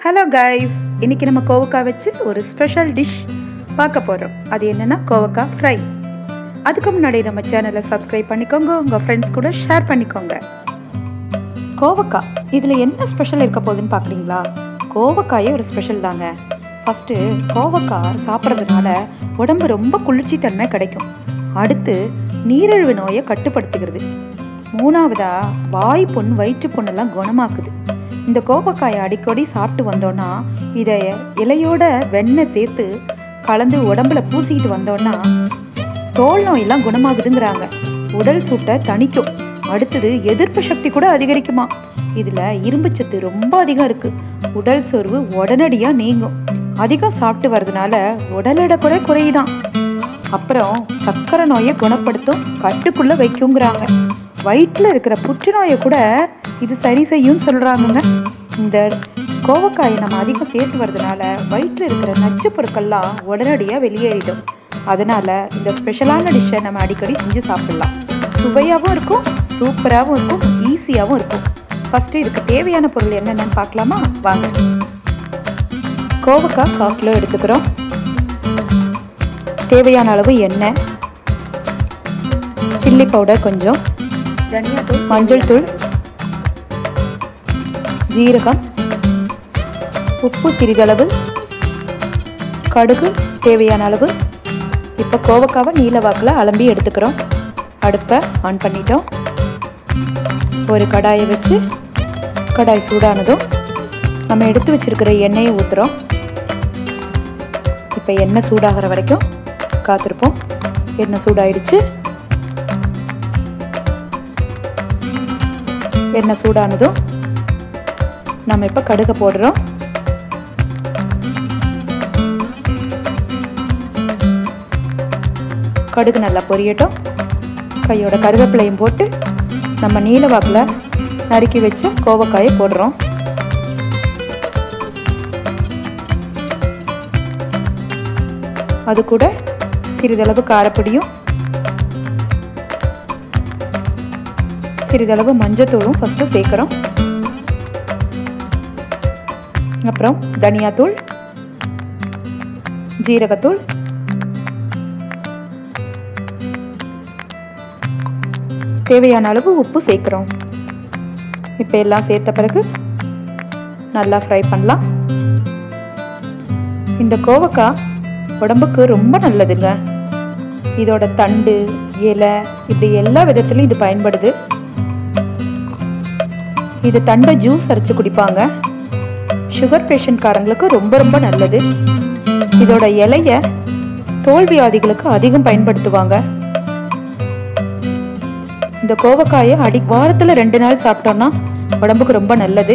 hello guys இன்னைக்கு நம்ம கோவக்காய் வச்சு ஒரு ஸ்பெஷல் டிஷ் பார்க்க போகிறோம் அது என்னன்னா கோவக்காய் ஃப்ரை அதுக்கு முன்னாடி நம்ம சேனலை சப்ஸ்கிரைப் பண்ணிக்கோங்க உங்கள் ஃப்ரெண்ட்ஸ் கூட ஷேர் பண்ணிக்கோங்க கோவக்காய் இதில் என்ன ஸ்பெஷல் இருக்க போகுதுன்னு பார்க்குறீங்களா கோவக்காயே ஒரு ஸ்பெஷல் தாங்க ஃபஸ்ட்டு கோவக்காய் சாப்பிட்றதுனால உடம்பு ரொம்ப குளிர்ச்சி தன்மை கிடைக்கும் அடுத்து நீரிழிவு நோயை கட்டுப்படுத்துகிறது மூணாவதா வாய் புண் வயிற்று புண்ணெல்லாம் குணமாக்குது இந்த கோவக்காயை அடிக்கடி சாப்பிட்டு வந்தோன்னா இதை இலையோட வெண்ணெய் சேர்த்து கலந்து உடம்புல பூசிக்கிட்டு வந்தோன்னா தோல் நோயெல்லாம் குணமாகுதுங்கிறாங்க உடல் சூட்டை தணிக்கும் அடுத்தது எதிர்ப்பு சக்தி கூட அதிகரிக்குமா இதில் இரும்புச்சத்து ரொம்ப அதிகம் இருக்குது உடல் சோர்வு உடனடியாக நீங்கும் அதிகம் சாப்பிட்டு வர்றதுனால உடல் எடை கூட குறையுதான் அப்புறம் சர்க்கரை நோயை குணப்படுத்தும் கட்டுக்குள்ளே வைக்குங்கிறாங்க வயிற்றில் இருக்கிற புற்றுநோயை கூட இது சரி செய்யும்னு சொல்கிறாங்கங்க இந்த கோவக்காயை நம்ம அதிகம் சேர்த்து வர்றதுனால வயிற்றில் இருக்கிற நச்சு பொருட்கள்லாம் உடனடியாக வெளியேறிடும் அதனால் இந்த ஸ்பெஷலான டிஷ்ஷை நம்ம அடிக்கடி செஞ்சு சாப்பிட்லாம் சுவையாகவும் இருக்கும் சூப்பராகவும் இருக்கும் ஈஸியாகவும் இருக்கும் ஃபஸ்ட்டு இதுக்கு தேவையான பொருள் என்னென்னு பார்க்கலாமா வாங்க கோவக்காய் கால் கிலோ எடுத்துக்கிறோம் தேவையான அளவு எண்ணெய் சில்லி பவுடர் கொஞ்சம் தனியாத்தூள் மஞ்சள் தூள் ஜீரகம் உப்பு சிறிதளவு கடுகு தேவையான அளவு இப்போ கோவக்காவை நீல வாக்கில் அலம்பி எடுத்துக்கிறோம் அடுப்பை ஆன் பண்ணிட்டோம் ஒரு கடாயை வச்சு கடாய் சூடானதும் நம்ம எடுத்து வச்சிருக்கிற எண்ணெயை ஊற்றுறோம் இப்போ எண்ணெய் சூடாகிற வரைக்கும் காத்திருப்போம் எண்ணெய் சூடாயிடுச்சு எண்ணெய் சூடானதும் நம்ம இப்போ கடுகை போடுறோம் கடுகு நல்லா பொரியட்டும் கையோட கருவேப்பிலையும் போட்டு நம்ம நீல வாக்கில் நறுக்கி வச்ச கோவக்காயை போடுறோம் அது கூட சிறிதளவு காரப்பொடியும் சிறிதளவு மஞ்சத்தூளும் ஃபஸ்ட்டு சேர்க்குறோம் அப்புறம் தனியாத்தூள் ஜீரகத்தூள் தேவையான அளவு உப்பு சேர்க்குறோம் இப்போ எல்லாம் சேர்த்த பிறகு நல்லா ஃப்ரை பண்ணலாம் இந்த கோவக்காய் உடம்புக்கு ரொம்ப நல்லதுங்க இதோட தண்டு இலை இப்படி எல்லா விதத்துலையும் இது பயன்படுது இது தண்டை ஜூஸ் அரைச்சு குடிப்பாங்க சுகர் பேஷண்ட்காரங்களுக்கு ரொம்ப ரொம்ப நல்லது இதோட இலைய தோல் வியாதிகளுக்கு அதிகம் பயன்படுத்துவாங்க இந்த கோவக்காயை அடி வாரத்தில் ரெண்டு நாள் சாப்பிட்டோம்னா உடம்புக்கு ரொம்ப நல்லது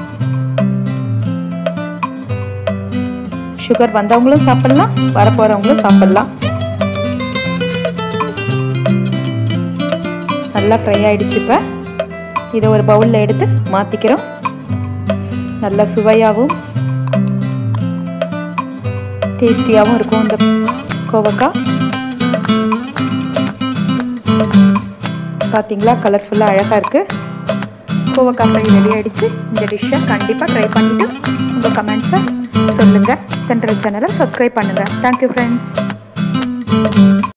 சுகர் வந்தவங்களும் சாப்பிடலாம் வரப்போறவங்களும் சாப்பிடலாம் நல்லா ஃப்ரை ஆயிடுச்சு இப்போ இதை ஒரு பவுலில் எடுத்து மாற்றிக்கிறோம் நல்லா சுவையாகவும் டேஸ்டியாகவும் இருக்கும் இந்த கோவக்காய் பார்த்தீங்களா கலர்ஃபுல்லாக அழகாக இருக்குது கோவக்காய் ஃப்ரை ரெடி ஆகிடுச்சு இந்த டிஷ்ஷை கண்டிப்பாக ட்ரை பண்ணிவிட்டு உங்கள் கமெண்ட்ஸை சொல்லுங்கள் தென்றல் சேனலை சப்ஸ்கிரைப் பண்ணுங்கள் தேங்க்யூ ஃப்ரெண்ட்ஸ்